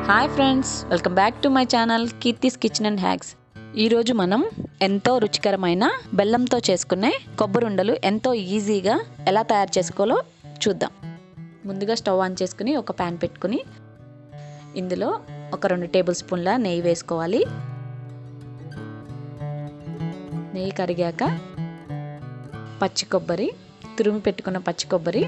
hi friends welcome back to my channel Keerthi's kitchen and hacks ఈరోజు మనం ఎంతో రుచికరమైన బెల్లంతో చేసుకునే కొబ్బరి ఉండలు ఎంతో ఈజీగా ఎలా తయారు చేసుకోవాలో చూద్దాం ముందుగా స్టవ్ ఆన్ చేసుకుని ఒక ప్యాన్ పెట్టుకుని ఇందులో ఒక రెండు టేబుల్ స్పూన్ల నెయ్యి వేసుకోవాలి నెయ్యి కరిగాక పచ్చి కొబ్బరి తురిమి పెట్టుకున్న పచ్చి కొబ్బరి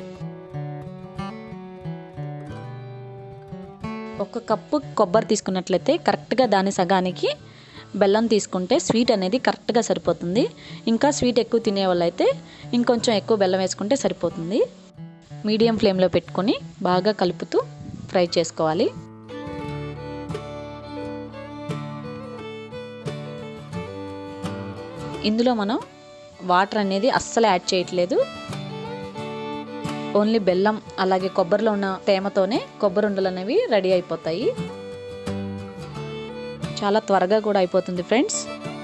ఒక కప్పు కొబ్బరి తీసుకున్నట్లయితే కరెక్ట్గా దాని సగానికి బెల్లం తీసుకుంటే స్వీట్ అనేది కరెక్ట్గా సరిపోతుంది ఇంకా స్వీట్ ఎక్కువ తినే వాళ్ళైతే ఇంకొంచెం ఎక్కువ బెల్లం వేసుకుంటే సరిపోతుంది మీడియం ఫ్లేమ్లో పెట్టుకొని బాగా కలుపుతూ ఫ్రై చేసుకోవాలి ఇందులో మనం వాటర్ అనేది అస్సలు యాడ్ చేయట్లేదు ఓన్లీ బెల్లం అలాగే కొబ్బరిలో ఉన్న తేమతోనే కొబ్బరి ఉండలు అనేవి రెడీ అయిపోతాయి చాలా త్వరగా కూడా అయిపోతుంది ఫ్రెండ్స్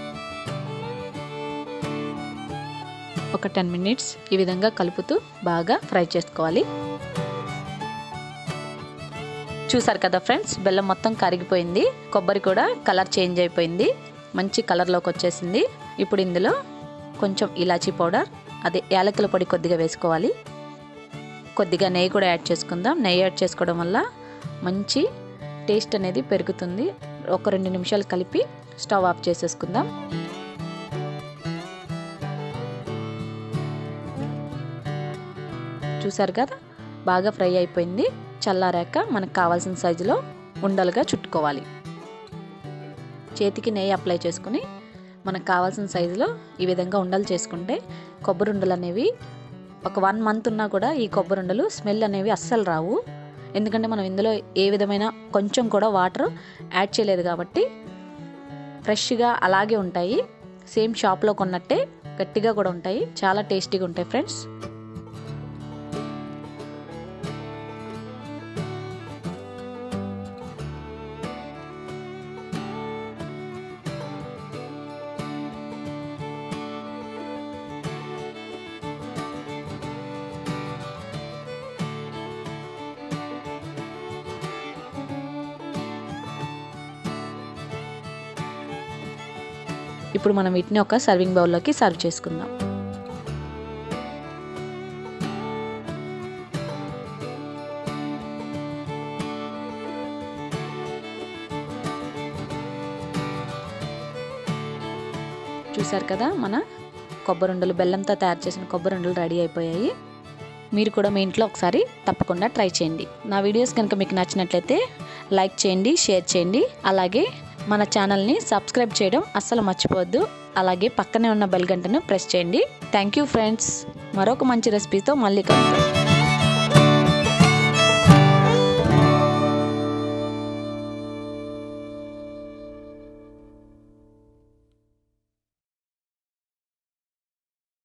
ఒక టెన్ మినిట్స్ ఈ విధంగా కలుపుతూ బాగా ఫ్రై చేసుకోవాలి చూసారు కదా ఫ్రెండ్స్ బెల్లం మొత్తం కరిగిపోయింది కొబ్బరి కూడా కలర్ చేంజ్ అయిపోయింది మంచి కలర్లోకి వచ్చేసింది ఇప్పుడు ఇందులో కొంచెం ఇలాచీ పౌడర్ అదే యాలకుల పొడి కొద్దిగా వేసుకోవాలి కొద్దిగా నెయ్యి కూడా యాడ్ చేసుకుందాం నెయ్యి యాడ్ చేసుకోవడం వల్ల మంచి టేస్ట్ అనేది పెరుగుతుంది ఒక రెండు నిమిషాలు కలిపి స్టవ్ ఆఫ్ చేసేసుకుందాం చూసారు కదా బాగా ఫ్రై అయిపోయింది చల్లారాక మనకు కావాల్సిన సైజులో ఉండలుగా చుట్టుకోవాలి చేతికి నెయ్యి అప్లై చేసుకుని మనకు కావాల్సిన సైజులో ఈ విధంగా ఉండలు చేసుకుంటే కొబ్బరి ఉండలు అనేవి ఒక వన్ మంత్ ఉన్నా కూడా ఈ కొబ్బరి ఉండలు స్మెల్ అనేవి అస్సలు రావు ఎందుకంటే మనం ఇందులో ఏ విధమైన కొంచెం కూడా వాటర్ యాడ్ చేయలేదు కాబట్టి ఫ్రెష్గా అలాగే ఉంటాయి సేమ్ షాప్లో కొన్నట్టే గట్టిగా కూడా ఉంటాయి చాలా టేస్టీగా ఉంటాయి ఫ్రెండ్స్ ఇప్పుడు మనం వీటిని ఒక సర్వింగ్ బౌల్లోకి సర్వ్ చేసుకుందాం చూసారు కదా మన కొబ్బరి ఉండలు బెల్లంతో తయారు చేసిన కొబ్బరి ఉండలు రెడీ అయిపోయాయి మీరు కూడా మీ ఇంట్లో ఒకసారి తప్పకుండా ట్రై చేయండి నా వీడియోస్ కనుక మీకు నచ్చినట్లయితే లైక్ చేయండి షేర్ చేయండి అలాగే మన ఛానల్ని సబ్స్క్రైబ్ చేయడం అస్సలు మర్చిపోవద్దు అలాగే పక్కనే ఉన్న బెల్ గంటను ప్రెస్ చేయండి థ్యాంక్ యూ ఫ్రెండ్స్ మరొక మంచి రెసిపీతో మళ్ళీ కలుద్దాం